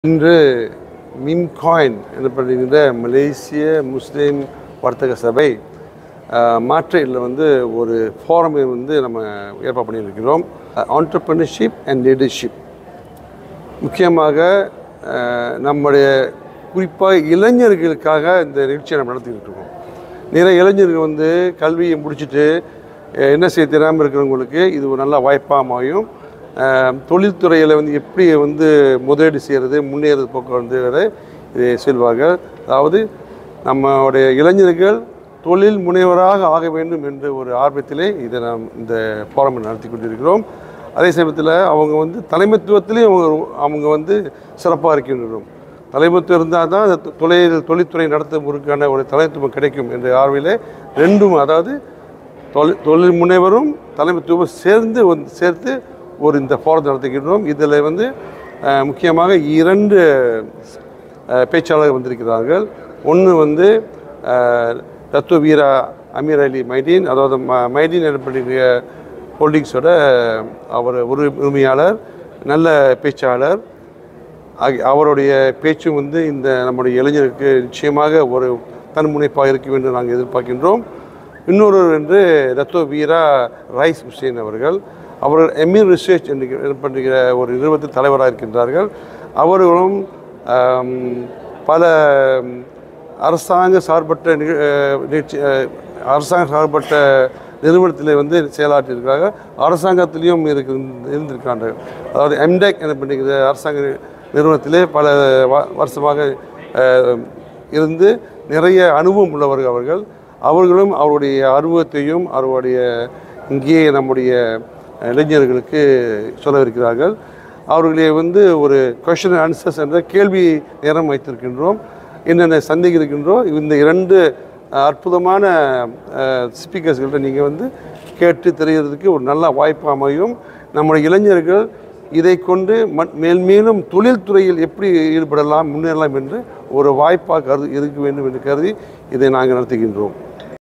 இன்று மிம்காயின் எனப்படுகின்ற மலேசிய முஸ்லீம் வர்த்தக சபை மாற்றையில் வந்து ஒரு ஃபோரமை வந்து நம்ம ஏற்பாடு பண்ணியிருக்கிறோம் ஆண்டர்பிரினர்ஷிப் அண்ட் லீடர்ஷிப் முக்கியமாக அஹ், நம்முடைய குறிப்பாக இளைஞர்களுக்காக இந்த நிகழ்ச்சியை நம்ம நடத்திக்கிட்டு இருக்கோம் நிறைய இளைஞர்கள் வந்து கல்வியை முடிச்சுட்டு அஹ், என்ன செய்ய தெரியாமல் இருக்கிறவங்களுக்கு இது ஒரு நல்ல வாய்ப்பாக அமையும் அஹ், தொழில்துறையில் வந்து எப்படி வந்து முதலீடு செய்கிறது முன்னேறது போக்கு வந்து வரை இதை சொல்வார்கள் அதாவது நம்முடைய இளைஞர்கள் தொழில் முனைவராக ஆக வேண்டும் என்ற ஒரு ஆர்வத்திலே இதை நாம் இந்த ஃபோரம் நடத்தி கொண்டிருக்கிறோம் அதே சமயத்தில் அவங்க வந்து தலைமைத்துவத்திலே அவங்க அவங்க வந்து சிறப்பாக இருக்கின்றோம் தலைமைத்துவம் இருந்தால் தான் அந்த தொ- தொழில் தொழில்துறை நடத்துவதற்கான ஒரு தலைமைத்துவம் கிடைக்கும் என்ற ஆர்வத்திலே ரெண்டும் அதாவது தொழில் தொழில் முனைவரும் தலைமைத்துவம் சேர்ந்து வந்து சேர்த்து ஒரு இந்த ஃபோரம் நடத்துகின்றோம் இதில் வந்து அஹ், முக்கியமாக இரண்டு அஹ், பேச்சாளர்கள் வந்திருக்கிறார்கள் ஒன்று வந்து அஹ், தத்துவ வீரா அமீர் அலி மைதீன் அதாவது ம- மைதீன் எனப்படுகிற ஹோல்டிங்ஸோட அவர் ஒரு உரிமையாளர் நல்ல பேச்சாளர் ஆகி- அவருடைய பேச்சும் வந்து இந்த நம்முடைய இளைஞருக்கு நிச்சயமாக ஒரு தன்முனைப்பாக இருக்கும் என்று நாங்கள் எதிர்பார்க்கின்றோம் இன்னொரு என்று ரத்தோ வீரா ரைஸ் ஹுசேன் அவர்கள் அவர்கள் எமீர் ரிசர்ச் என்று எனப்படுகிற ஒரு நிறுவனத்தில் தலைவராக இருக்கின்றார்கள் அவர்களும் ஆம், பல ம், அரசாங்க சார்பற்ற நிக- அஹ், நிகழ்ச்சி அஹ், அரசாங்க சார்பற்ற நிறுவனத்தில் வந்து செயலாற்றியிருக்காங்க அரசாங்கத்திலையும் இருக்கு இருந்திருக்காங்க அதாவது எம்டெக் எனப்படுகிற அரசாங்க நிறுவனத்திலே பல வ- வருஷமாக அஹ், இருந்து நிறைய அனுபவம் உள்ளவர்கள் அவர்கள் அவர்களும் அவருடைய அனுபவத்தையும் அவருடைய இங்கேயே நம்முடைய இளைஞர்களுக்கு சொல்லவிருக்கிறார்கள் அவர்களை வந்து ஒரு கொஷின் ஆன்சர்ஸ் என்ற கேள்வி நேரம் வைத்திருக்கின்றோம் என்னென்ன சந்தேகிருக்கின்றோம் இந்த இரண்டு அஹ், அற்புதமான ஸ்பீக்கர்ஸ்கிட்ட நீங்கள் வந்து கேட்டு தெரிகிறதுக்கு ஒரு நல்ல வாய்ப்பு அமையும் நம்முடைய இளைஞர்கள் இதை கொண்டு ம- மேல் மேலும் தொழில்துறையில் எப்படி ஈடுபடலாம் முன்னேறலாம் என்று ஒரு வாய்ப்பாக கருது இருக்க வேண்டும் என்று கருதி இதை நாங்கள் நடத்துகின்றோம்